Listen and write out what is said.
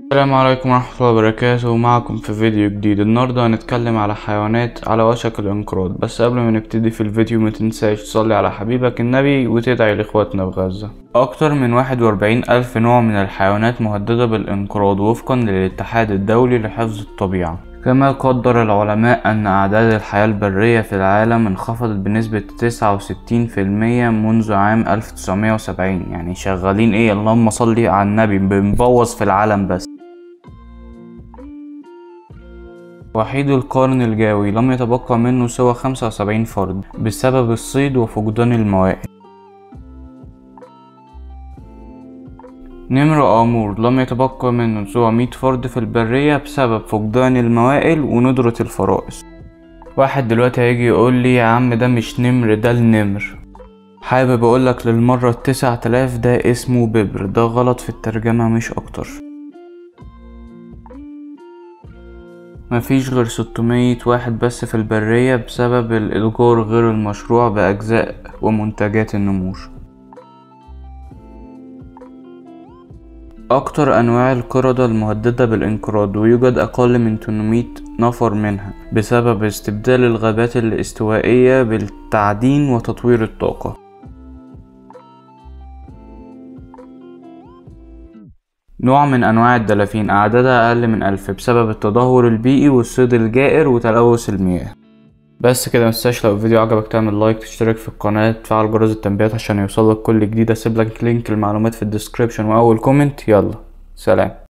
السلام عليكم ورحمة الله وبركاته معكم في فيديو جديد النهاردة هنتكلم على حيوانات على وشك الانقراض بس قبل ما نبتدي في الفيديو متنساش تصلي على حبيبك النبي وتدعي لاخواتنا في غزة أكتر من واحد وأربعين ألف نوع من الحيوانات مهددة بالانقراض وفقا للاتحاد الدولي لحفظ الطبيعة كما قدر العلماء أن أعداد الحياة البرية في العالم انخفضت بنسبة تسعة وستين في المية منذ عام ألف تسعمية وسبعين يعني شغالين ايه اللهم صلي على النبي بنبوظ في العالم بس وحيد القرن الجوي لم يتبقى منه سوى 75 فرد بسبب الصيد وفقدان الموائد نمر آمور لم يتبقى منه سوى 100 فرد في البرية بسبب فقدان الموائل وندرة الفرائس واحد دلوقتي هيجي يقول لي يا عم ده مش نمر ده النمر حابب اقولك للمرة التسعة آلاف ده اسمه ببر ده غلط في الترجمة مش اكتر مفيش غير 600 واحد بس في البرية بسبب الإتجار غير المشروع بأجزاء ومنتجات النمور أكتر أنواع القردة المهددة بالانقراض ويوجد أقل من 800 نفر منها بسبب استبدال الغابات الاستوائية بالتعدين وتطوير الطاقة نوع من أنواع الدلافين أعدادها أقل من ألف بسبب التدهور البيئي والصيد الجائر وتلوث المياه بس كده متنساش لو الفيديو عجبك تعمل لايك تشترك في القناة تفعل جرس التنبيهات عشان يوصلك كل جديد اسيب لك لينك المعلومات في الديسكريبشن واول كومنت يلا سلام